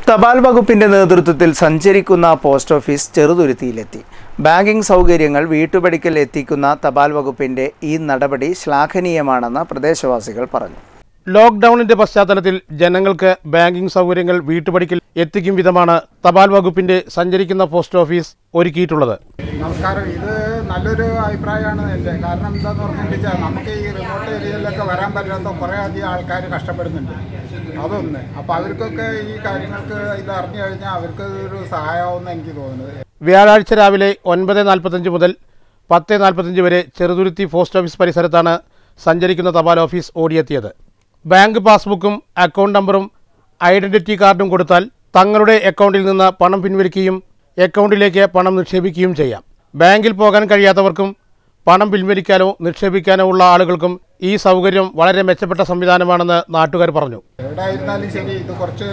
തപാൽ വകുപ്പിന്റെ നേതൃത്വത്തിൽ സഞ്ചരിക്കുന്ന പോസ്റ്റ് ഓഫീസ് ചെറുതുരുത്തിയിലെത്തി ബാങ്കിംഗ് സൗകര്യങ്ങൾ വീട്ടുപടിക്കൽ എത്തിക്കുന്ന തപാൽ വകുപ്പിന്റെ ഈ നടപടി ശ്ലാഘനീയമാണെന്ന് പ്രദേശവാസികൾ പറഞ്ഞു ലോക്ക്ഡൌണിന്റെ പശ്ചാത്തലത്തിൽ ജനങ്ങൾക്ക് ബാങ്കിംഗ് സൗകര്യങ്ങൾ വീട്ടുപടിക്കൽ എത്തിക്കും വിധമാണ് തപാൽ വകുപ്പിന്റെ സഞ്ചരിക്കുന്ന പോസ്റ്റ് ഓഫീസ് ഒരുക്കിയിട്ടുള്ളത് നമസ്കാരം ഇത് നല്ലൊരു അഭിപ്രായമാണ് എൻ്റെ കാരണം എന്താന്ന് പറഞ്ഞിട്ടുണ്ടെച്ചാൽ നമുക്ക് ഈ റിമോട്ട് ഏരിയയിലൊക്കെ വരാൻ പറ്റാത്ത കുറേ അധികം ആൾക്കാർ കഷ്ടപ്പെടുന്നുണ്ട് അതൊന്ന് അപ്പോൾ അവർക്കൊക്കെ ഈ കാര്യങ്ങൾക്ക് ഇത് അറിഞ്ഞു കഴിഞ്ഞാൽ അവർക്ക് ഒരു സഹായമാവുമെന്ന് എനിക്ക് തോന്നുന്നത് വ്യാഴാഴ്ച രാവിലെ ഒൻപത് നാൽപ്പത്തഞ്ച് മുതൽ പത്ത് നാൽപ്പത്തഞ്ച് വരെ ചെറുതുരുത്തി പോസ്റ്റ് ഓഫീസ് പരിസരത്താണ് സഞ്ചരിക്കുന്ന തപാൽ ഓഫീസ് ഓടിയെത്തിയത് ബാങ്ക് പാസ്ബുക്കും അക്കൗണ്ട് നമ്പറും ഐഡന്റിറ്റി കാർഡും കൊടുത്താൽ തങ്ങളുടെ അക്കൗണ്ടിൽ നിന്ന് പണം പിൻവലിക്കുകയും അക്കൗണ്ടിലേക്ക് പണം നിക്ഷേപിക്കുകയും ചെയ്യാം ബാങ്കിൽ പോകാൻ കഴിയാത്തവർക്കും പണം പിൻവലിക്കാനോ നിക്ഷേപിക്കാനോ ഉള്ള ആളുകൾക്കും ഈ സൗകര്യം വളരെ മെച്ചപ്പെട്ട സംവിധാനമാണെന്ന് നാട്ടുകാർ പറഞ്ഞു എവിടെ ആയിരുന്നാലും ശരി ഇത് കുറച്ച്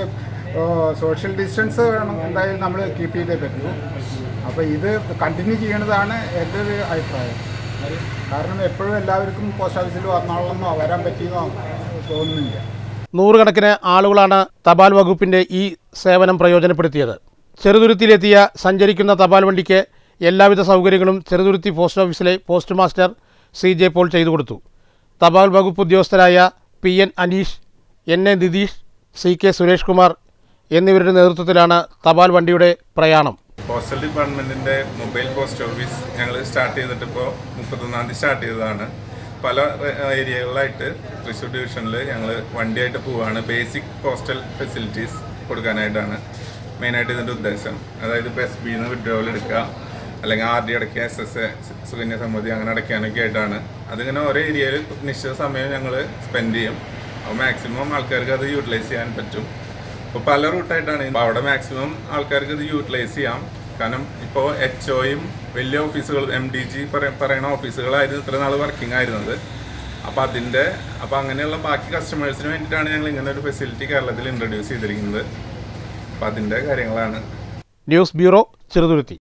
സോഷ്യൽ ഡിസ്റ്റൻസ് വേണം എന്തായാലും നമ്മൾ കീപ്പ് ചെയ്തേ പറ്റൂ അപ്പോൾ ഇത് കണ്ടിന്യൂ ചെയ്യണതാണ് എൻ്റെ ഒരു അഭിപ്രായം കാരണം എപ്പോഴും എല്ലാവർക്കും പോസ്റ്റ് ഓഫീസിൽ വന്നോളണമെന്നോ വരാൻ പറ്റിയെന്നോ തോന്നുന്നില്ല നൂറുകണക്കിന് ആളുകളാണ് തപാൽ വകുപ്പിന്റെ ഈ സേവനം പ്രയോജനപ്പെടുത്തിയത് ചെറുതുരുത്തിയിലെത്തിയ സഞ്ചരിക്കുന്ന തപാൽ വണ്ടിക്ക് എല്ലാവിധ സൗകര്യങ്ങളും ചെറുതുരുത്തി പോസ്റ്റ് ഓഫീസിലെ post master C J Paul ചെയ്തു കൊടുത്തു തപാൽ വകുപ്പ് ഉദ്യോഗസ്ഥരായ P N Aneesh N A Nitheesh C K Suresh Kumar എന്നിവരുടെ നേതൃത്വത്തിലാണ് തപാൽ വണ്ടിയുടെ പ്രയാണം പോസ്റ്റൽ ഡിപ്പാർട്ട്മെന്റിന്റെ മൊബൈൽ പോസ്റ്റ് ഓഫീസ് ഞങ്ങൾ സ്റ്റാർട്ട് ചെയ്തിട്ട് ഇപ്പോൾ മുപ്പത്തൊന്നാം തീയതി സ്റ്റാർട്ട് ചെയ്തതാണ് പല ഏരിയകളിലായിട്ട് തൃശ്ശൂർ ഡിവിഷനിൽ ഞങ്ങൾ വണ്ടിയായിട്ട് പോവുകയാണ് ബേസിക് പോസ്റ്റൽ ഫെസിലിറ്റീസ് കൊടുക്കാനായിട്ടാണ് മെയിനായിട്ട് ഇതിൻ്റെ ഉദ്ദേശം അതായത് ഇപ്പോൾ എസ് ബിന്ന് വിഡ്രോവൽ എടുക്കുക അല്ലെങ്കിൽ ആർ ഡി അടയ്ക്കുക എസ് എസ് സുകന്യ സമൃദ്ധി അങ്ങനെ അടയ്ക്കാനൊക്കെ ആയിട്ടാണ് അതിങ്ങനെ ഓരോ ഏരിയയിൽ നിശ്ചിത സമയം ഞങ്ങൾ സ്പെൻഡ് ചെയ്യും അപ്പോൾ മാക്സിമം ആൾക്കാർക്ക് അത് യൂട്ടിലൈസ് ചെയ്യാൻ പറ്റും ഇപ്പോൾ പല റൂട്ടായിട്ടാണ് അപ്പോൾ അവിടെ മാക്സിമം ആൾക്കാർക്ക് ഇത് യൂട്ടിലൈസ് ചെയ്യാം കാരണം ഇപ്പോൾ എച്ച് ഒയും വലിയ ഓഫീസുകൾ എം ഡി ജി പറയുന്ന ഓഫീസുകളായിരുന്നു ഇത്ര നാൾ വർക്കിംഗ് ആയിരുന്നത് അപ്പോൾ അതിൻ്റെ അപ്പോൾ അങ്ങനെയുള്ള ബാക്കി കസ്റ്റമേഴ്സിന് വേണ്ടിയിട്ടാണ് ഞങ്ങൾ ഇങ്ങനെ ഒരു ഫെസിലിറ്റി കേരളത്തിൽ ഇൻട്രൊഡ്യൂസ് ചെയ്തിരിക്കുന്നത് അപ്പോൾ അതിൻ്റെ കാര്യങ്ങളാണ് ന്യൂസ് ബ്യൂറോ ചെറുതുരുത്തി